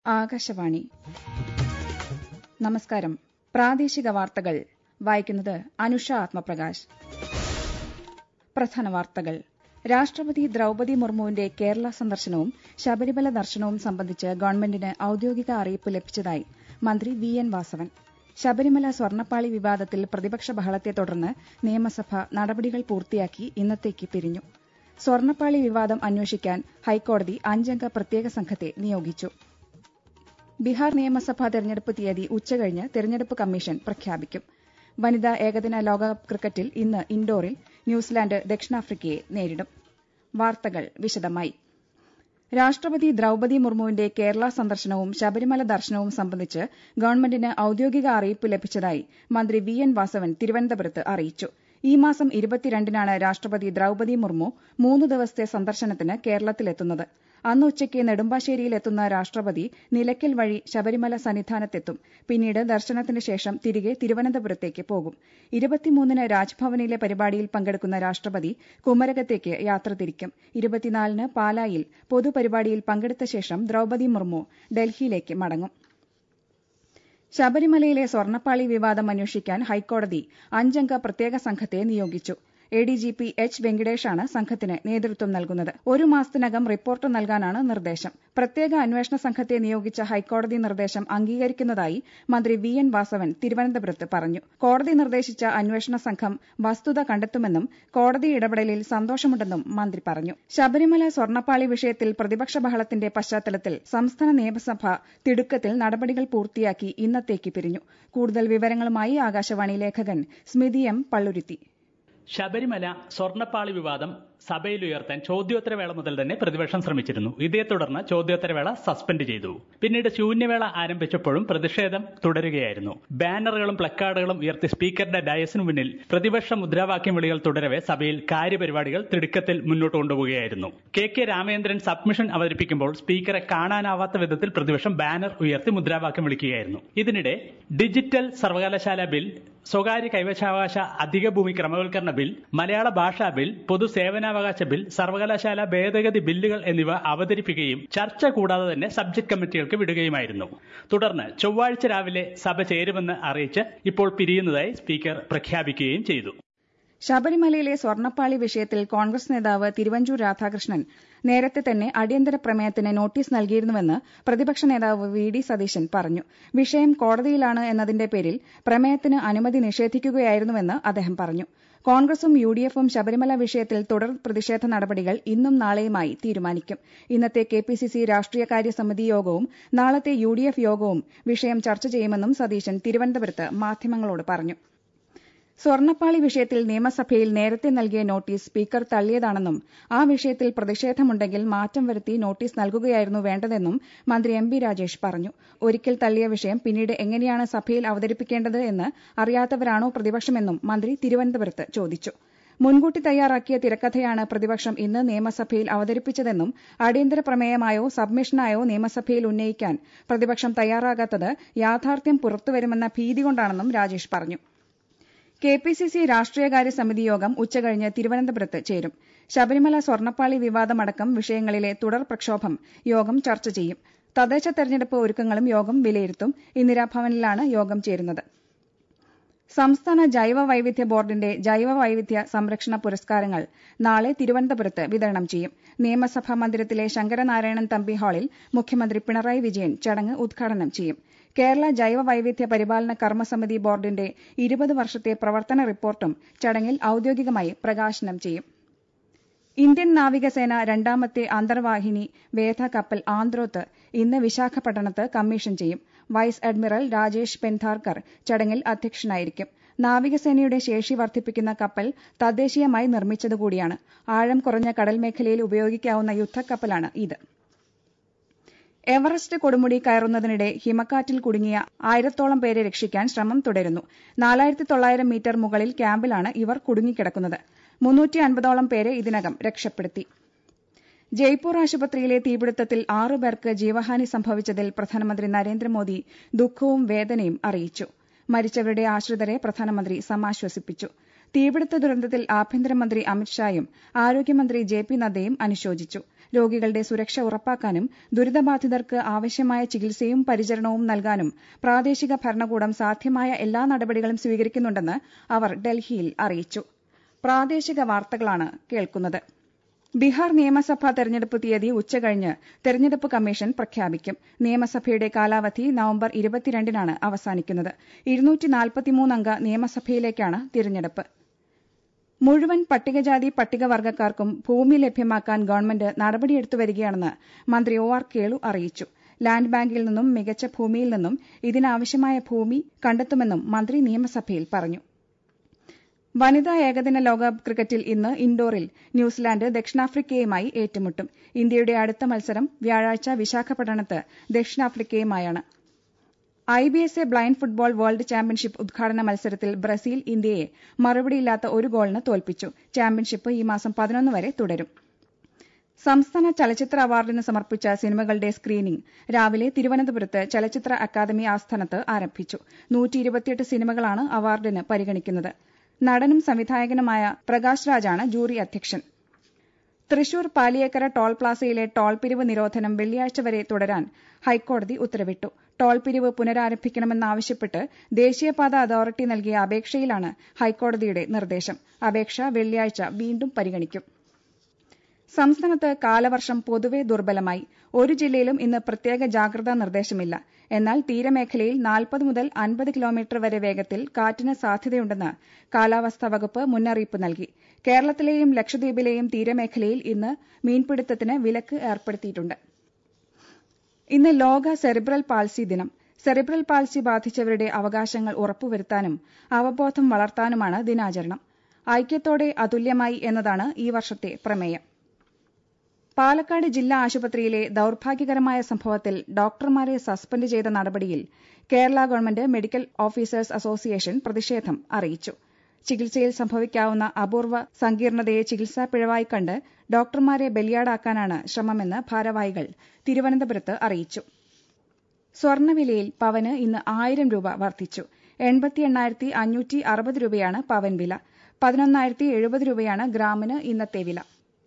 ആകാശവാണി നമസ്കാരം പ്രാദേശിക വാർത്തകൾ വായിക്കുന്നത് അനുഷ ആത്മപ്രകാശ് പ്രധാന വാർത്തകൾ രാഷ്ട്രപതി ദ്രൌപതി മുർമുവിന്റെ കേരള സന്ദർശനവും ശബരിമല ദർശനവും സംബന്ധിച്ച് ഗവൺമെന്റിന് ഔദ്യോഗിക അറിയിപ്പ് ലഭിച്ചതായി മന്ത്രി വി എൻ വാസവൻ ശബരിമല സ്വർണ്ണപ്പാളി വിവാദത്തിൽ പ്രതിപക്ഷ ബഹളത്തെ തുടർന്ന് നിയമസഭ നടപടികൾ പൂർത്തിയാക്കി ഇന്നത്തേക്ക് പിരിഞ്ഞു സ്വർണ്ണപ്പാളി വിവാദം അന്വേഷിക്കാൻ ഹൈക്കോടതി അഞ്ചംഗ പ്രത്യേക സംഘത്തെ നിയോഗിച്ചു ബീഹാർ നിയമസഭാ തെരഞ്ഞെടുപ്പ് തീയതി ഉച്ചകഴിഞ്ഞ് തെരഞ്ഞെടുപ്പ് കമ്മീഷൻ പ്രഖ്യാപിക്കും വനിതാ ഏകദിന ലോകകപ്പ് ക്രിക്കറ്റിൽ ഇന്ന് ഇൻഡോറിൽ ന്യൂസിലാന്റ് ദക്ഷിണാഫ്രിക്കയെ നേരിടും വാർത്തകൾ വിശദമായി രാഷ്ട്രപതി ദ്രൌപതി മുർമുവിന്റെ കേരള സന്ദർശനവും ശബരിമല ദർശനവും സംബന്ധിച്ച് ഗവൺമെന്റിന് ഔദ്യോഗിക അറിയിപ്പ് ലഭിച്ചതായി മന്ത്രി വി എൻ വാസവൻ തിരുവനന്തപുരത്ത് അറിയിച്ചു ഈ മാസം ഇരുപത്തിരണ്ടിനാണ് രാഷ്ട്രപതി ദ്രൌപതി മുർമു മൂന്ന് ദിവസത്തെ സന്ദർശനത്തിന് കേരളത്തിലെത്തുന്നത് അന്ന് ഉച്ചയ്ക്ക് നെടുമ്പാശ്ശേരിയിൽ എത്തുന്ന രാഷ്ട്രപതി നിലയ്ക്കൽ വഴി ശബരിമല സന്നിധാനത്തെത്തും പിന്നീട് ദർശനത്തിന് ശേഷം തിരികെ തിരുവനന്തപുരത്തേക്ക് പോകും ഇരുപത്തിമൂന്നിന് രാജ്ഭവനിലെ പരിപാടിയിൽ പങ്കെടുക്കുന്ന രാഷ്ട്രപതി കുമരകത്തേക്ക് യാത്ര തിരിക്കും ഇരുപത്തിനാലിന് പാലായിൽ പൊതുപരിപാടിയിൽ പങ്കെടുത്ത ശേഷം ദ്രൌപതി മുർമു ഡൽഹിയിലേക്ക് മടങ്ങും ശബരിമലയിലെ സ്വർണ്ണപ്പാളി വിവാദം അന്വേഷിക്കാൻ ഹൈക്കോടതി അഞ്ചംഗ പ്രത്യേക സംഘത്തെ നിയോഗിച്ചു എഡിജിപി എച്ച് വെങ്കിടേഷാണ് സംഘത്തിന് നേതൃത്വം നൽകുന്നത് ഒരു മാസത്തിനകം റിപ്പോർട്ട് നൽകാനാണ് നിർദ്ദേശം പ്രത്യേക അന്വേഷണ സംഘത്തെ നിയോഗിച്ച ഹൈക്കോടതി നിർദ്ദേശം അംഗീകരിക്കുന്നതായി മന്ത്രി വി എൻ വാസവൻ തിരുവനന്തപുരത്ത് പറഞ്ഞു കോടതി നിർദ്ദേശിച്ച അന്വേഷണ സംഘം വസ്തുത കണ്ടെത്തുമെന്നും കോടതി ഇടപെടലിൽ സന്തോഷമുണ്ടെന്നും മന്ത്രി പറഞ്ഞു ശബരിമല സ്വർണ്ണപ്പാളി വിഷയത്തിൽ പ്രതിപക്ഷ ബഹളത്തിന്റെ പശ്ചാത്തലത്തിൽ സംസ്ഥാന നിയമസഭ തിടുക്കത്തിൽ നടപടികൾ പൂർത്തിയാക്കി ഇന്നത്തേക്ക് പിരിഞ്ഞു കൂടുതൽ വിവരങ്ങളുമായി ആകാശവാണി ലേഖകൻ സ്മിതി എം പള്ളുരുത്തി ശബരിമല സ്വർണ്ണപ്പാളി വിവാദം സഭയിലുയർത്താൻ ചോദ്യോത്തരവേള മുതൽ തന്നെ പ്രതിപക്ഷം ശ്രമിച്ചിരുന്നു ഇതേ തുടർന്ന് ചോദ്യോത്തരവേള സസ്പെൻഡ് ചെയ്തു പിന്നീട് ശൂന്യവേള ആരംഭിച്ചപ്പോഴും പ്രതിഷേധം തുടരുകയായിരുന്നു ബാനറുകളും പ്ലക്കാർഡുകളും ഉയർത്തി സ്പീക്കറുടെ ഡയസിനു മുന്നിൽ പ്രതിപക്ഷ മുദ്രാവാക്യം വിളികൾ തുടരവെ സഭയിൽ കാര്യപരിപാടികൾ തിടുക്കത്തിൽ മുന്നോട്ട് കൊണ്ടുപോവുകയായിരുന്നു കെ കെ രാമേന്ദ്രൻ സബ്മിഷൻ അവതരിപ്പിക്കുമ്പോൾ സ്പീക്കറെ കാണാനാവാത്ത വിധത്തിൽ പ്രതിപക്ഷം ബാനർ ഉയർത്തി മുദ്രാവാക്യം വിളിക്കുകയായിരുന്നു ഇതിനിടെ ഡിജിറ്റൽ സർവകലാശാല ബിൽ സ്വകാര്യ കൈവശാവകാശ അധിക ഭൂമി ക്രമവൽക്കരണ ബിൽ മലയാള ഭാഷാ ബിൽ പൊതുസേവനാവകാശ ബിൽ സർവകലാശാല ഭേദഗതി ബില്ലുകൾ എന്നിവ അവതരിപ്പിക്കുകയും ചർച്ച കൂടാതെ തന്നെ സബ്ജക്ട് കമ്മിറ്റികൾക്ക് വിടുകയുമായിരുന്നു തുടർന്ന് ചൊവ്വാഴ്ച രാവിലെ സഭ ചേരുമെന്ന് അറിയിച്ച് ഇപ്പോൾ പിരിയുന്നതായി സ്പീക്കർ പ്രഖ്യാപിക്കുകയും ചെയ്തു ശബരിമലയിലെ സ്വർണ്ണപ്പാളി വിഷയത്തിൽ കോൺഗ്രസ് നേതാവ് തിരുവഞ്ചൂർ രാധാകൃഷ്ണൻ നേരത്തെ തന്നെ അടിയന്തര പ്രമേയത്തിന് നോട്ടീസ് നൽകിയിരുന്നുവെന്ന് പ്രതിപക്ഷ നേതാവ് വി ഡി സതീശൻ പറഞ്ഞു വിഷയം കോടതിയിലാണ് എന്നതിന്റെ പേരിൽ പ്രമേയത്തിന് അനുമതി നിഷേധിക്കുകയായിരുന്നുവെന്ന് അദ്ദേഹം പറഞ്ഞു കോൺഗ്രസും യു ഡി എഫും ശബരിമല വിഷയത്തിൽ തുടർ പ്രതിഷേധ നടപടികൾ ഇന്നും നാളെയുമായി തീരുമാനിക്കും ഇന്നത്തെ കെ പി സി സി രാഷ്ട്രീയകാര്യ സമിതി യോഗവും നാളത്തെ യു ഡി എഫ് യോഗവും വിഷയം ചർച്ച ചെയ്യുമെന്നും സതീശൻ തിരുവനന്തപുരത്ത് മാധ്യമങ്ങളോട് പറഞ്ഞു സ്വർണ്ണപ്പാളി വിഷയത്തിൽ നിയമസഭയിൽ നേരത്തെ നൽകിയ നോട്ടീസ് സ്പീക്കർ തള്ളിയതാണെന്നും ആ വിഷയത്തിൽ പ്രതിഷേധമുണ്ടെങ്കിൽ മാറ്റം വരുത്തി നോട്ടീസ് നൽകുകയായിരുന്നു വേണ്ടതെന്നും മന്ത്രി എം ബി രാജേഷ് പറഞ്ഞു ഒരിക്കൽ തള്ളിയ വിഷയം പിന്നീട് എങ്ങനെയാണ് സഭയിൽ അവതരിപ്പിക്കേണ്ടത് എന്ന് അറിയാത്തവരാണോ പ്രതിപക്ഷമെന്നും മന്ത്രി തിരുവനന്തപുരത്ത് ചോദിച്ചു മുൻകൂട്ടി തയ്യാറാക്കിയ തിരക്കഥയാണ് പ്രതിപക്ഷം ഇന്ന് നിയമസഭയിൽ അവതരിപ്പിച്ചതെന്നും അടിയന്തര പ്രമേയമായോ സബ്മിഷനായോ നിയമസഭയിൽ ഉന്നയിക്കാൻ പ്രതിപക്ഷം തയ്യാറാകാത്തത് യാഥാർത്ഥ്യം പുറത്തുവരുമെന്ന ഭീതി കൊണ്ടാണെന്നും രാജേഷ് പറഞ്ഞു കെ പി സി സി രാഷ്ട്രീയകാര്യ സമിതി യോഗം ഉച്ചകഴിഞ്ഞ് തിരുവനന്തപുരത്ത് ചേരും ശബരിമല സ്വർണ്ണപ്പാളി വിവാദമടക്കം വിഷയങ്ങളിലെ തുടർ പ്രക്ഷോഭം യോഗം ചർച്ച ചെയ്യും തദ്ദേശ തെരഞ്ഞെടുപ്പ് ഒരുക്കങ്ങളും യോഗം വിലയിരുത്തും ഇന്ദിരാഭവനിലാണ് യോഗം ചേരുന്നത് സംസ്ഥാന ജൈവ വൈവിധ്യ ബോർഡിന്റെ ജൈവ വൈവിധ്യ സംരക്ഷണ പുരസ്കാരങ്ങൾ നാളെ തിരുവനന്തപുരത്ത് വിതരണം ചെയ്യും നിയമസഭാ മന്ദിരത്തിലെ ശങ്കരനാരായണൻ തമ്പി ഹാളിൽ മുഖ്യമന്ത്രി പിണറായി വിജയൻ ചടങ്ങ് ഉദ്ഘാടനം ചെയ്യും കേരള ജൈവ വൈവിധ്യ പരിപാലന കർമ്മസമിതി ബോർഡിന്റെ ഇരുപത് വർഷത്തെ പ്രവർത്തന റിപ്പോർട്ടും ചടങ്ങിൽ ഔദ്യോഗികമായി പ്രകാശനം ചെയ്യും ഇന്ത്യൻ നാവികസേന രണ്ടാമത്തെ അന്തർവാഹിനി വേധ കപ്പൽ ആന്ത്രോത്ത് ഇന്ന് വിശാഖപട്ടണത്ത് കമ്മീഷൻ ചെയ്യും വൈസ് അഡ്മിറൽ രാജേഷ് പെൻധാർക്കർ ചടങ്ങിൽ അധ്യക്ഷനായിരിക്കും നാവികസേനയുടെ ശേഷി വർദ്ധിപ്പിക്കുന്ന കപ്പൽ തദ്ദേശീയമായി നിർമ്മിച്ചതുകൂടിയാണ് ആഴം കുറഞ്ഞ കടൽ മേഖലയിൽ ഉപയോഗിക്കാവുന്ന യുദ്ധക്കപ്പലാണ് ഇത് എവറസ്റ്റ് കൊടുമുടി കയറുന്നതിനിടെ ഹിമക്കാറ്റിൽ കുടുങ്ങിയ ആയിരത്തോളം പേരെ രക്ഷിക്കാൻ ശ്രമം തുടരുന്നു നാലായിരത്തി തൊള്ളായിരം മീറ്റർ മുകളിൽ ക്യാമ്പിലാണ് ഇവർ കുടുങ്ങിക്കിടക്കുന്നത് മുന്നൂറ്റി അൻപതോളം പേരെ ഇതിനകം രക്ഷപ്പെടുത്തി ജയ്പൂർ ആശുപത്രിയിലെ തീപിടുത്തത്തിൽ ആറു പേർക്ക് ജീവഹാനി സംഭവിച്ചതിൽ പ്രധാനമന്ത്രി നരേന്ദ്രമോദി ദുഃഖവും വേദനയും അറിയിച്ചു മരിച്ചവരുടെ ആശ്രിതരെ പ്രധാനമന്ത്രി സമാശ്വസിപ്പിച്ചു തീപിടുത്ത ദുരന്തത്തിൽ ആഭ്യന്തരമന്ത്രി അമിത്ഷായും ആരോഗ്യമന്ത്രി ജെ പി നദ്ദയും അനുശോചിച്ചു രോഗികളുടെ സുരക്ഷ ഉറപ്പാക്കാനും ദുരിതബാധിതർക്ക് ആവശ്യമായ ചികിത്സയും പരിചരണവും നൽകാനും പ്രാദേശിക ഭരണകൂടം സാധ്യമായ എല്ലാ നടപടികളും സ്വീകരിക്കുന്നുണ്ടെന്ന് അവർ ഡൽഹിയിൽ അറിയിച്ചു പ്രാദേശിക വാർത്തകളാണ് കേൾക്കുന്നത് ബീഹാർ നിയമസഭാ തെരഞ്ഞെടുപ്പ് തീയതി ഉച്ചകഴിഞ്ഞ് തെരഞ്ഞെടുപ്പ് കമ്മീഷൻ പ്രഖ്യാപിക്കും നിയമസഭയുടെ കാലാവധി നവംബർ ഇരുപത്തിരണ്ടിനാണ് അവസാനിക്കുന്നത് അംഗ നിയമസഭയിലേക്കാണ് തിരഞ്ഞെടുപ്പ് മുഴുവൻ പട്ടികജാതി പട്ടികവർഗക്കാർക്കും ഭൂമി ലഭ്യമാക്കാൻ ഗവൺമെന്റ് നടപടിയെടുത്തു വരികയാണെന്ന് മന്ത്രി ഒ ആർ കേളു അറിയിച്ചു ലാൻഡ് ബാങ്കിൽ നിന്നും മികച്ച ഭൂമിയിൽ നിന്നും ഇതിനാവശ്യമായ ഭൂമി കണ്ടെത്തുമെന്നും മന്ത്രി നിയമസഭയിൽ പറഞ്ഞു വനിതാ ഏകദിന ലോകകപ്പ് ക്രിക്കറ്റിൽ ഇന്ന് ഇൻഡോറിൽ ന്യൂസിലാന്റ് ദക്ഷിണാഫ്രിക്കയുമായി ഏറ്റുമുട്ടും ഇന്ത്യയുടെ അടുത്ത മത്സരം വ്യാഴാഴ്ച വിശാഖപട്ടണത്ത് ദക്ഷിണാഫ്രിക്കയുമായാണ് I B S A blind football world championship ഉദ്ഘാടന മത്സരത്തിൽ ബ്രസീൽ ഇന്ത്യയെ മറുപടിയില്ലാത്ത ഒരു ഗോളിന് തോൽപ്പിച്ചു ചാമ്പ്യൻഷിപ്പ് ഈ മാസം പതിനൊന്ന് വരെ തുടരും സംസ്ഥാന ചലച്ചിത്ര അവാർഡിന് സമർപ്പിച്ച സിനിമകളുടെ സ്ക്രീനിംഗ് രാവിലെ തിരുവനന്തപുരത്ത് ചലച്ചിത്ര അക്കാദമി ആസ്ഥാനത്ത് ആരംഭിച്ചു നൂറ്റി സിനിമകളാണ് അവാർഡിന് പരിഗണിക്കുന്നത് നടനും സംവിധായകനുമായ പ്രകാശ് രാജാണ് ജൂറി അധ്യക്ഷൻ തൃശൂർ പാലിയേക്കര ടോൾ പ്ലാസയിലെ ടോൾ പിരിവ് നിരോധനം വെള്ളിയാഴ്ച വരെ തുടരാൻ ഹൈക്കോടതി ഉത്തരവിട്ടു ടോൾ പിരിവ് പുനരാരംഭിക്കണമെന്നാവശ്യപ്പെട്ട് ദേശീയപാത അതോറിറ്റി നൽകിയ അപേക്ഷയിലാണ് ഹൈക്കോടതിയുടെ നിർദ്ദേശം അപേക്ഷ വെള്ളിയാഴ്ച വീണ്ടും പരിഗണിക്കും സംസ്ഥാനത്ത് കാലവർഷം പൊതുവെ ദുർബലമായി ഒരു ജില്ലയിലും ഇന്ന് പ്രത്യേക ജാഗ്രതാ നിർദ്ദേശമില്ല എന്നാൽ തീരമേഖലയിൽ നാൽപ്പത് മുതൽ അൻപത് കിലോമീറ്റർ വരെ വേഗത്തിൽ കാറ്റിന് സാധ്യതയുണ്ടെന്ന് കാലാവസ്ഥാ വകുപ്പ് മുന്നറിയിപ്പ് നൽകി കേരളത്തിലെയും ലക്ഷദ്വീപിലെയും തീരമേഖലയിൽ ഇന്ന് മീൻപിടുത്തത്തിന് വിലക്ക് ഏർപ്പെടുത്തിയിട്ടുണ്ട് ഇന്ന് ലോക സെറിബ്രൽ പാൾസി ദിനം സെറിബ്രൽ പാൾസി ബാധിച്ചവരുടെ അവകാശങ്ങൾ ഉറപ്പുവരുത്താനും അവബോധം വളർത്താനുമാണ് ദിനാചരണം ഐക്യത്തോടെ അതുല്യമായി എന്നതാണ് ഈ വർഷത്തെ പ്രമേയം പാലക്കാട് ജില്ലാ ആശുപത്രിയിലെ ദൌർഭാഗ്യകരമായ സംഭവത്തിൽ ഡോക്ടർമാരെ സസ്പെൻഡ് ചെയ്ത നടപടിയിൽ Kerala government medical officers association പ്രതിഷേധം അറിയിച്ചു ചികിത്സയിൽ സംഭവിക്കാവുന്ന അപൂർവ സങ്കീർണതയെ ചികിത്സാ പിഴവായി കണ്ട് ഡോക്ടർമാരെ ബലിയാടാക്കാനാണ് ശ്രമമെന്ന് ഭാരവാഹികൾ തിരുവനന്തപുരത്ത് അറിയിച്ചു സ്വർണ്ണവിലയിൽ പവന് ഇന്ന് ആയിരം രൂപ വർദ്ധിച്ചു എൺപത്തി എണ്ണായിരത്തി അഞ്ഞൂറ്റി അറുപത് രൂപയാണ് പവൻ വില പതിനൊന്നായിരത്തി എഴുപത് രൂപയാണ് ഗ്രാമിന് ഇന്നത്തെ വില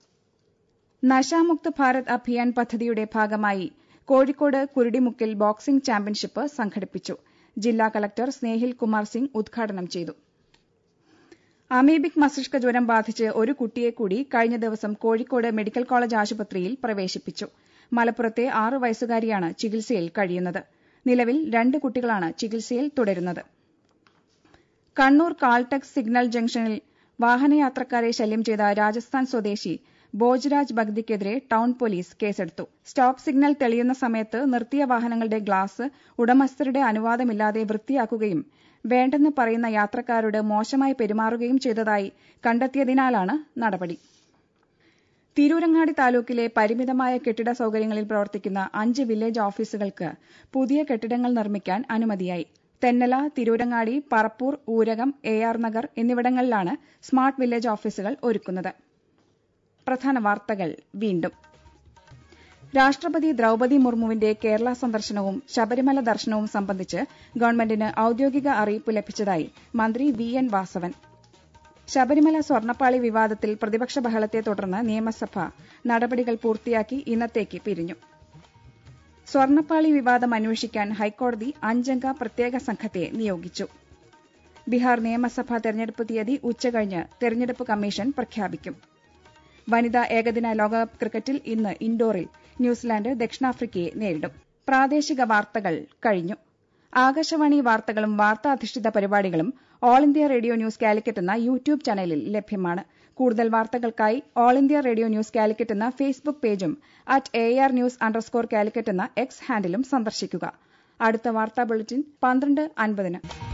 നശാമുക്ത് ഭാരത് അഭിയാൻ പദ്ധതിയുടെ ഭാഗമായി കോഴിക്കോട് കുരുടിമുക്കിൽ ബോക്സിംഗ് ചാമ്പ്യൻഷിപ്പ് സംഘടിപ്പിച്ചു ജില്ലാ കളക്ടർ സ്നേഹിൽ കുമാർ സിംഗ് ഉദ്ഘാടനം ചെയ്തു അമീബിക് മസ്തിഷ്ക ജ്വരം ബാധിച്ച് ഒരു കുട്ടിയെ കൂടി കഴിഞ്ഞ ദിവസം കോഴിക്കോട് മെഡിക്കൽ കോളേജ് ആശുപത്രിയിൽ പ്രവേശിപ്പിച്ചു മലപ്പുറത്തെ ആറു വയസ്സുകാരിയാണ് ചികിത്സയിൽ കഴിയുന്നത് നിലവിൽ രണ്ട് കുട്ടികളാണ് ചികിത്സയിൽ തുടരുന്നത് കണ്ണൂർ കാൾടെക്സ് സിഗ്നൽ ജംഗ്ഷനിൽ വാഹനയാത്രക്കാരെ ശല്യം ചെയ്ത രാജസ്ഥാൻ സ്വദേശി ബോജ്രാജ് ബഗ്ദിക്കെതിരെ ടൌൺ പോലീസ് കേസെടുത്തു സ്റ്റോപ്പ് സിഗ്നൽ തെളിയുന്ന സമയത്ത് നിർത്തിയ വാഹനങ്ങളുടെ ഗ്ലാസ് ഉടമസ്ഥരുടെ അനുവാദമില്ലാതെ വൃത്തിയാക്കുകയും വേണ്ടെന്ന് പറയുന്ന യാത്രക്കാരോട് മോശമായി പെരുമാറുകയും ചെയ്തതായി കണ്ടെത്തിയതിനാലാണ് നടപടി തിരൂരങ്ങാടി താലൂക്കിലെ പരിമിതമായ കെട്ടിട സൌകര്യങ്ങളിൽ പ്രവർത്തിക്കുന്ന അഞ്ച് വില്ലേജ് ഓഫീസുകൾക്ക് പുതിയ കെട്ടിടങ്ങൾ നിർമ്മിക്കാൻ അനുമതിയായി തെന്നല തിരൂരങ്ങാടി പറപ്പൂർ ഊരകം എ ആർ നഗർ എന്നിവിടങ്ങളിലാണ് സ്മാർട്ട് വില്ലേജ് ഓഫീസുകൾ ഒരുക്കുന്നത് പ്രധാന വാർത്തകൾ വീണ്ടും രാഷ്ട്രപതി ദ്രൌപതി മുർമുവിന്റെ കേരള സന്ദർശനവും ശബരിമല ദർശനവും സംബന്ധിച്ച് ഗവൺമെന്റിന് ഔദ്യോഗിക അറിയിപ്പ് ലഭിച്ചതായി മന്ത്രി വി എൻ വാസവൻ ശബരിമല സ്വർണ്ണപ്പാളി വിവാദത്തിൽ പ്രതിപക്ഷ ബഹളത്തെ തുടർന്ന് നിയമസഭ നടപടികൾ പൂർത്തിയാക്കി ഇന്നത്തേക്ക് പിരിഞ്ഞു സ്വർണ്ണപ്പാളി വിവാദം അന്വേഷിക്കാൻ ഹൈക്കോടതി അഞ്ചംഗ പ്രത്യേക സംഘത്തെ നിയോഗിച്ചു ബീഹാർ നിയമസഭാ തെരഞ്ഞെടുപ്പ് തീയതി ഉച്ചകഴിഞ്ഞ് തെരഞ്ഞെടുപ്പ് കമ്മീഷൻ പ്രഖ്യാപിക്കും വനിതാ ഏകദിന ലോകകപ്പ് ക്രിക്കറ്റിൽ ഇന്ന് ഇൻഡോറിൽ ന്യൂസിലാന്റ് ദക്ഷിണാഫ്രിക്കയെ നേരിടും പ്രാദേശിക വാർത്തകൾ കഴിഞ്ഞു ആകാശവാണി വാർത്തകളും വാർത്താധിഷ്ഠിത പരിപാടികളും all India radio news Calicut എന്ന യൂട്യൂബ് ചാനലിൽ ലഭ്യമാണ് കൂടുതൽ വാർത്തകൾക്കായി all India radio news Calicut എന്ന ഫേസ്ബുക്ക് പേജും at A R news underscore Calicut എന്ന എക്സ് ഹാൻഡിലും സന്ദർശിക്കുക അടുത്ത വാർത്താ ബുള്ളറ്റിൻ പന്ത്രണ്ട് അൻപതിന്